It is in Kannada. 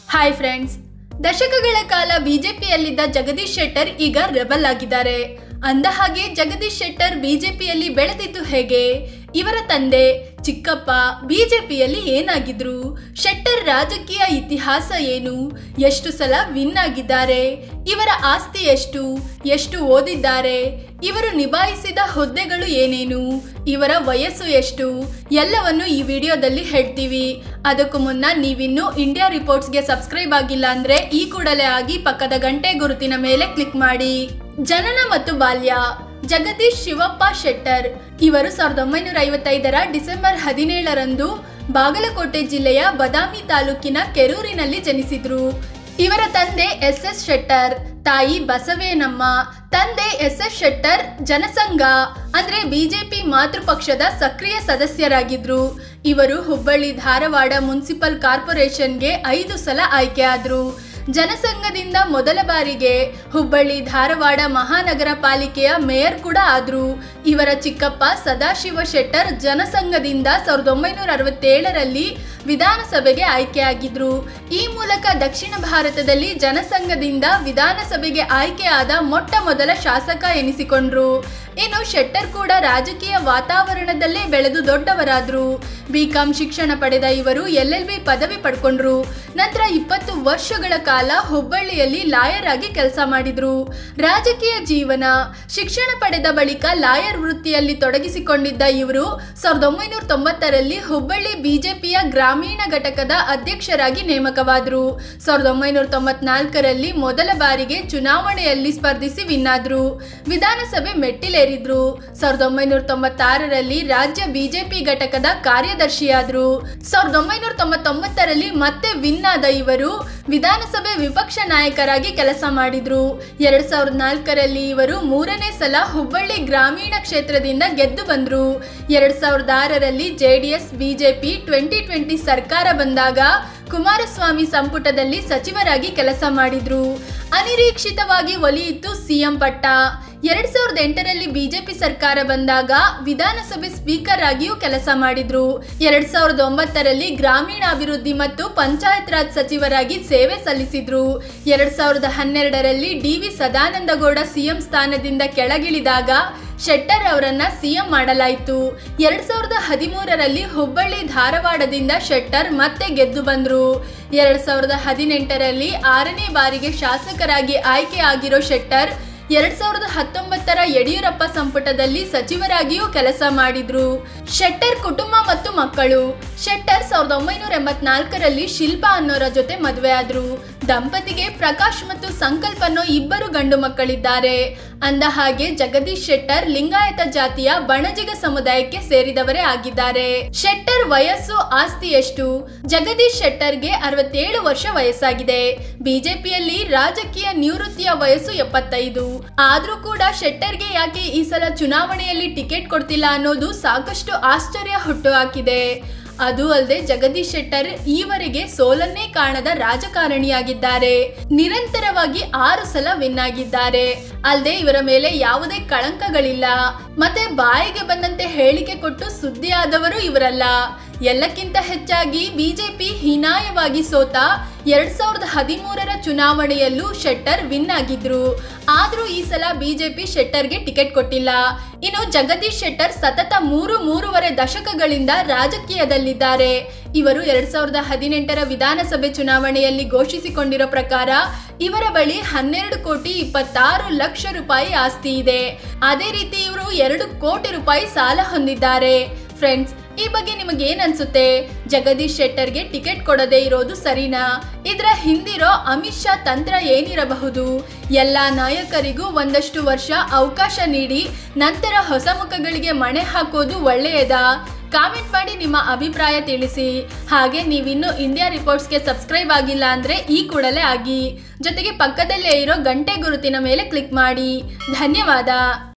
ಹಾಯ್ ಫ್ರೆಂಡ್ಸ್ ದಶಕಗಳ ಕಾಲ ಬಿಜೆಪಿಯಲ್ಲಿದ್ದ ಜಗದೀಶ್ ಶೆಟ್ಟರ್ ಈಗ ರೆಬಲ್ ಆಗಿದ್ದಾರೆ ಅಂದ ಹಾಗೆ ಜಗದೀಶ್ ಶೆಟ್ಟರ್ ಬಿಜೆಪಿಯಲ್ಲಿ ಬೆಳೆದಿದ್ದು ಹೇಗೆ ಇವರ ತಂದೆ ಚಿಕ್ಕಪ್ಪ ಬಿಜೆಪಿಯಲ್ಲಿ ಏನಾಗಿದ್ರು ಶೆಟ್ಟರ್ ರಾಜಕೀಯ ಇತಿಹಾಸ ಏನು ಎಷ್ಟು ಸಲ ವಿನ್ ಆಗಿದ್ದಾರೆ ಇವರ ಆಸ್ತಿ ಎಷ್ಟು ಎಷ್ಟು ಓದಿದ್ದಾರೆ ಇವರು ನಿಭಾಯಿಸಿದ ಹುದ್ದೆಗಳು ಏನೇನು ಇವರ ವಯಸ್ಸು ಎಷ್ಟು ಎಲ್ಲವನ್ನು ಈ ವಿಡಿಯೋದಲ್ಲಿ ಹೇಳ್ತೀವಿ ಅದಕ್ಕೂ ಮುನ್ನ ನೀವಿನ್ನೂ ಇಂಡಿಯಾ ರಿಪೋರ್ಟ್ಸ್ಗೆ ಸಬ್ಸ್ಕ್ರೈಬ್ ಆಗಿಲ್ಲ ಅಂದ್ರೆ ಈ ಕೂಡಲೇ ಆಗಿ ಪಕ್ಕದ ಗಂಟೆ ಗುರುತಿನ ಮೇಲೆ ಕ್ಲಿಕ್ ಮಾಡಿ ಜನನ ಮತ್ತು ಬಾಲ್ಯ ಜಗದೀಶ್ ಶಿವಪ್ಪ ಶೆಟ್ಟರ್ ಇವರು ಸಾವಿರದ ಒಂಬೈನೂರ ಐವತ್ತೈದರ ಡಿಸೆಂಬರ್ ಹದಿನೇಳರಂದು ಬಾಗಲಕೋಟೆ ಜಿಲ್ಲೆಯ ಬದಾಮಿ ತಾಲೂಕಿನ ಕೆರೂರಿನಲ್ಲಿ ಜನಿಸಿದ್ರು ಇವರ ತಂದೆ ಎಸ್ ಎಸ್ ಶೆಟ್ಟರ್ ತಾಯಿ ಬಸವೇನಮ್ಮ ತಂದೆ ಎಸ್ ಎಸ್ ಶೆಟ್ಟರ್ ಜನಸಂಘ ಅಂದ್ರೆ ಬಿಜೆಪಿ ಮಾತೃಪಕ್ಷದ ಸಕ್ರಿಯ ಸದಸ್ಯರಾಗಿದ್ರು ಇವರು ಹುಬ್ಬಳ್ಳಿ ಧಾರವಾಡ ಮುನ್ಸಿಪಲ್ ಕಾರ್ಪೊರೇಷನ್ಗೆ ಐದು ಸಲ ಆಯ್ಕೆಯಾದ್ರು ಜನಸಂಘದಿಂದ ಮೊದಲ ಬಾರಿಗೆ ಹುಬ್ಬಳ್ಳಿ ಧಾರವಾಡ ಮಹಾನಗರ ಪಾಲಿಕೆಯ ಮೇಯರ್ ಕೂಡ ಆದ್ರು ಇವರ ಚಿಕ್ಕಪ್ಪ ಸದಾಶಿವ ಶೆಟ್ಟರ್ ಜನಸಂಘದಿಂದ ಸಾವಿರದ ಒಂಬೈನೂರ ಅರವತ್ತೇಳರಲ್ಲಿ ವಿಧಾನಸಭೆಗೆ ಆಯ್ಕೆಯಾಗಿದ್ರು ಈ ಮೂಲಕ ದಕ್ಷಿಣ ಭಾರತದಲ್ಲಿ ಜನಸಂಘದಿಂದ ವಿಧಾನಸಭೆಗೆ ಆಯ್ಕೆಯಾದ ಮೊಟ್ಟ ಮೊದಲ ಶಾಸಕ ಎನಿಸಿಕೊಂಡ್ರು ಇನ್ನು ಶೆಟ್ಟರ್ ಕೂಡ ರಾಜಕೀಯ ವಾತಾವರಣದಲ್ಲೇ ಬೆಳೆದು ದೊಡ್ಡವರಾದ್ರು ಬಿಕಾಂ ಶಿಕ್ಷಣ ಪಡೆದ ಇವರು ಎಲ್ ಎಲ್ ಬಿ ಪದವಿ ಪಡ್ಕೊಂಡ್ರು ನಂತರ ಇಪ್ಪತ್ತು ವರ್ಷಗಳ ಕಾಲ ಹುಬ್ಬಳ್ಳಿಯಲ್ಲಿ ಲಾಯರ್ ಆಗಿ ಕೆಲಸ ಮಾಡಿದ್ರು ರಾಜಕೀಯ ಜೀವನ ಶಿಕ್ಷಣ ಪಡೆದ ಬಳಿಕ ಲಾಯರ್ ವೃತ್ತಿಯಲ್ಲಿ ತೊಡಗಿಸಿಕೊಂಡಿದ್ದ ಇವರು ಸಾವಿರದ ಒಂಬೈನೂರ ತೊಂಬತ್ತರಲ್ಲಿ ಹುಬ್ಬಳ್ಳಿ ಬಿಜೆಪಿಯ ಗ್ರಾಮೀಣ ಘಟಕದ ಅಧ್ಯಕ್ಷರಾಗಿ ನೇಮಕವಾದರು ಸಾವಿರದ ಒಂಬೈನೂರ ತೊಂಬತ್ನಾಲ್ಕರಲ್ಲಿ ಮೊದಲ ಬಾರಿಗೆ ಚುನಾವಣೆಯಲ್ಲಿ ಸ್ಪರ್ಧಿಸಿ ವಿನ್ನಾದ್ರು ವಿಧಾನಸಭೆ ಮೆಟ್ಟಿಲೇರಿದ್ರು ಸಾವಿರದ ಒಂಬೈನೂರ ತೊಂಬತ್ತಾರರಲ್ಲಿ ರಾಜ್ಯ ಬಿಜೆಪಿ ಘಟಕದ ಕಾರ್ಯದರ್ಶಿಯಾದ್ರು ಸಾವಿರದ ಒಂಬೈನೂರ ತೊಂಬತ್ತೊಂಬತ್ತರಲ್ಲಿ ಮತ್ತೆ ವಿನ್ ಆದ ಇವರು ವಿಧಾನಸಭೆ ವಿಪಕ್ಷ ನಾಯಕರಾಗಿ ಕೆಲಸ ಮಾಡಿದ್ರು ಎರಡ್ ಸಾವಿರದ ನಾಲ್ಕರಲ್ಲಿ ಇವರು ಮೂರನೇ ಸಲ ಹುಬ್ಬಳ್ಳಿ ಗ್ರಾಮೀಣ ಕ್ಷೇತ್ರದಿಂದ ಗೆದ್ದು ಬಂದ್ರು ಎರಡ್ ಸಾವಿರದ ಆರರಲ್ಲಿ ಜೆಡಿಎಸ್ ಬಿಜೆಪಿ ಟ್ವೆಂಟಿ ಟ್ವೆಂಟಿ ಸರ್ಕಾರ ಬಂದಾಗ ಕುಮಾರಸ್ವಾಮಿ ಸಂಪುಟದಲ್ಲಿ ಸಚಿವರಾಗಿ ಕೆಲಸ ಮಾಡಿದ್ರು ಅನಿರೀಕ್ಷಿತವಾಗಿ ಒಲಿಯಿತು ಸಿಎಂ ಪಟ್ಟ ಎರಡ್ ಸಾವಿರದ ಎಂಟರಲ್ಲಿ ಬಿಜೆಪಿ ಸರ್ಕಾರ ಬಂದಾಗ ವಿಧಾನಸಭೆ ಸ್ಪೀಕರ್ ಆಗಿಯೂ ಕೆಲಸ ಮಾಡಿದ್ರು ಎರಡ್ ಸಾವಿರದ ಒಂಬತ್ತರಲ್ಲಿ ಗ್ರಾಮೀಣಾಭಿವೃದ್ಧಿ ಮತ್ತು ಪಂಚಾಯತ್ ರಾಜ್ ಸಚಿವರಾಗಿ ಸೇವೆ ಸಲ್ಲಿಸಿದ್ರು ಎರಡ್ ಸಾವಿರದ ಹನ್ನೆರಡರಲ್ಲಿ ಡಿ ವಿ ಸದಾನಂದಗೌಡ ಸಿಎಂ ಸ್ಥಾನದಿಂದ ಕೆಳಗಿಳಿದಾಗ ಶೆಟ್ಟರ್ ಅವರನ್ನ ಸಿಎಂ ಮಾಡಲಾಯಿತು ಎರಡ್ ಸಾವಿರದ ಹದಿಮೂರರಲ್ಲಿ ಹುಬ್ಬಳ್ಳಿ ಧಾರವಾಡದಿಂದ ಶೆಟ್ಟರ್ ಮತ್ತೆ ಗೆದ್ದು ಬಂದ್ರು ಎರಡ್ ಸಾವಿರದ ಹದಿನೆಂಟರಲ್ಲಿ ಆರನೇ ಬಾರಿಗೆ ಶಾಸಕರಾಗಿ ಆಯ್ಕೆ ಆಗಿರೋ ಶೆಟ್ಟರ್ ಎರಡ್ ಸಾವಿರದ ಹತ್ತೊಂಬತ್ತರ ಯಡಿಯೂರಪ್ಪ ಸಂಪುಟದಲ್ಲಿ ಸಚಿವರಾಗಿಯೂ ಕೆಲಸ ಮಾಡಿದ್ರು ಶೆಟ್ಟರ್ ಕುಟುಂಬ ಮತ್ತು ಮಕ್ಕಳು ಶೆಟ್ಟರ್ ಸಾವಿರದ ಒಂಬೈನೂರ ಎಂಬತ್ನಾಲ್ಕರಲ್ಲಿ ಶಿಲ್ಪಾ ಅನ್ನೋರ ಜೊತೆ ಮದುವೆ ಆದ್ರು ದಂಪತಿಗೆ ಪ್ರಕಾಶ್ ಮತ್ತು ಸಂಕಲ್ಪ ಅನ್ನೋ ಇಬ್ಬರು ಗಂಡು ಮಕ್ಕಳಿದ್ದಾರೆ ಅಂದ ಹಾಗೆ ಜಗದೀಶ್ ಶೆಟ್ಟರ್ ಲಿಂಗಾಯತ ಜಾತಿಯ ಬಣಜಿಗ ಸಮುದಾಯಕ್ಕೆ ಸೇರಿದವರೇ ಆಗಿದ್ದಾರೆ ಶೆಟ್ಟರ್ ವಯಸ್ಸು ಆಸ್ತಿ ಎಷ್ಟು ಜಗದೀಶ್ ಶೆಟ್ಟರ್ಗೆ ಅರವತ್ತೇಳು ವರ್ಷ ವಯಸ್ಸಾಗಿದೆ ಬಿಜೆಪಿಯಲ್ಲಿ ರಾಜಕೀಯ ನಿವೃತ್ತಿಯ ವಯಸ್ಸು ಎಪ್ಪತ್ತೈದು ಆದ್ರೂ ಕೂಡ ಶೆಟ್ಟರ್ಗೆ ಯಾಕೆ ಈ ಸಲ ಚುನಾವಣೆಯಲ್ಲಿ ಟಿಕೆಟ್ ಕೊಡ್ತಿಲ್ಲ ಅನ್ನೋದು ಸಾಕಷ್ಟು ಆಶ್ಚರ್ಯ ಹುಟ್ಟುಹಾಕಿದೆ ಅದು ಅಲ್ಲದೆ ಜಗದೀಶ್ ಶೆಟ್ಟರ್ ಈವರೆಗೆ ಸೋಲನ್ನೇ ಕಾಣದ ರಾಜಕಾರಣಿಯಾಗಿದ್ದಾರೆ ನಿರಂತರವಾಗಿ ಆರು ಸಲ ವಿನ್ ಆಗಿದ್ದಾರೆ ಅಲ್ಲದೆ ಇವರ ಮೇಲೆ ಯಾವುದೇ ಕಳಂಕಗಳಿಲ್ಲ ಮತ್ತೆ ಬಾಯಿಗೆ ಬಂದಂತೆ ಹೇಳಿಕೆ ಕೊಟ್ಟು ಸುದ್ದಿಯಾದವರು ಇವರಲ್ಲ ಎಲ್ಲಕ್ಕಿಂತ ಹೆಚ್ಚಾಗಿ ಬಿಜೆಪಿ ಹೀನಾಯವಾಗಿ ಸೋತ ಎರಡ್ ಸಾವಿರದ ಹದಿಮೂರರ ಚುನಾವಣೆಯಲ್ಲೂ ಶೆಟ್ಟರ್ ವಿನ್ ಆಗಿದ್ರು ಆದ್ರೂ ಈ ಸಲ ಬಿಜೆಪಿ ಶೆಟ್ಟರ್ಗೆ ಟಿಕೆಟ್ ಕೊಟ್ಟಿಲ್ಲ ಇನ್ನು ಜಗದೀಶ್ ಶೆಟ್ಟರ್ ಸತತ ಮೂರು ಮೂರುವರೆ ದಶಕಗಳಿಂದ ರಾಜಕೀಯದಲ್ಲಿದ್ದಾರೆ ಇವರು ಎರಡ್ ಸಾವಿರದ ಹದಿನೆಂಟರ ವಿಧಾನಸಭೆ ಚುನಾವಣೆಯಲ್ಲಿ ಘೋಷಿಸಿಕೊಂಡಿರೋ ಪ್ರಕಾರ ಇವರ ಬಳಿ ಹನ್ನೆರಡು ಕೋಟಿ ಇಪ್ಪತ್ತಾರು ಲಕ್ಷ ರೂಪಾಯಿ ಆಸ್ತಿ ಇದೆ ಅದೇ ರೀತಿ ಇವರು ಎರಡು ಕೋಟಿ ರೂಪಾಯಿ ಸಾಲ ಹೊಂದಿದ್ದಾರೆ ಫ್ರೆಂಡ್ಸ್ ಈ ಬಗ್ಗೆ ನಿಮಗೆ ಏನ್ ಅನ್ಸುತ್ತೆ ಜಗದೀಶ್ ಶೆಟ್ಟರ್ಗೆ ಟಿಕೆಟ್ ಕೊಡದೇ ಇರೋದು ಸರಿನಾ ಇದರ ಹಿಂದಿರೋ ಅಮಿತ್ ಶಾ ತಂತ್ರ ಏನಿರಬಹುದು ಎಲ್ಲ ನಾಯಕರಿಗೂ ಒಂದಷ್ಟು ವರ್ಷ ಅವಕಾಶ ನೀಡಿ ನಂತರ ಹೊಸ ಮುಖಗಳಿಗೆ ಮಣೆ ಹಾಕೋದು ಒಳ್ಳೆಯದಾ ಕಾಮೆಂಟ್ ಮಾಡಿ ನಿಮ್ಮ ಅಭಿಪ್ರಾಯ ತಿಳಿಸಿ ಹಾಗೆ ನೀವಿನ್ನೂ ಇಂಡಿಯಾ ರಿಪೋರ್ಟ್ಸ್ಗೆ ಸಬ್ಸ್ಕ್ರೈಬ್ ಆಗಿಲ್ಲ ಅಂದರೆ ಈ ಕೂಡಲೇ ಆಗಿ ಜೊತೆಗೆ ಪಕ್ಕದಲ್ಲೇ ಇರೋ ಗಂಟೆ ಗುರುತಿನ ಮೇಲೆ ಕ್ಲಿಕ್ ಮಾಡಿ ಧನ್ಯವಾದ